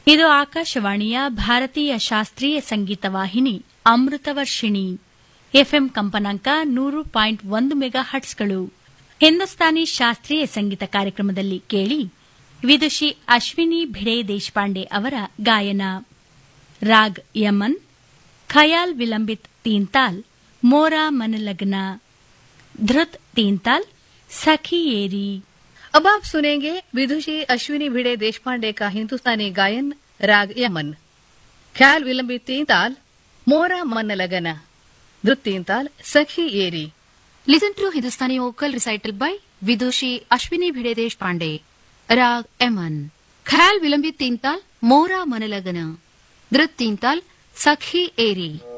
ಇದು ಆಕಾಶವಾಣಿಯ ಭಾರತೀಯ ಶಾಸ್ತ್ರೀಯ ಸಂಗೀತ ವಾಹಿನಿ ಅಮೃತವರ್ಷಿಣಿ ಎಫ್ಎಂ ಕಂಪನಾಂಕ ನೂರು ಪಾಯಿಂಟ್ ಒಂದು ಮೆಗಾ ಹಟ್ಸ್ಗಳು ಹಿಂದೂಸ್ತಾನಿ ಶಾಸ್ತ್ರೀಯ ಸಂಗೀತ ಕಾರ್ಯಕ್ರಮದಲ್ಲಿ ಕೇಳಿ ವಿದುಷಿ ಅಶ್ವಿನಿ ಭಿಡೆ ದೇಶಪಾಂಡೆ ಅವರ ಗಾಯನ ರಾಗ್ ಯಮನ್ ಖಯಾಲ್ ವಿಲಂಬಿತ್ ತೀನ್ತಾಲ್ ಮೋರಾ मनलग्न धृत तीनताल सखी एरी अब आप सुनेंगे विदुषी अश्विनी भिड़े देशपांडे का हिंदुस्तानी गायन राग यमन ख्याल विलंबित तीन ताल मोरा मन लगन धृत तीन ताल सखी एरी Listen to Hindustani vocal recital by Vidushi Ashwini Bhide Deshpande. Rag Eman. Khayal Vilambit Tintal, Mora Manalagana. Dhrit Tintal, Sakhi Eri.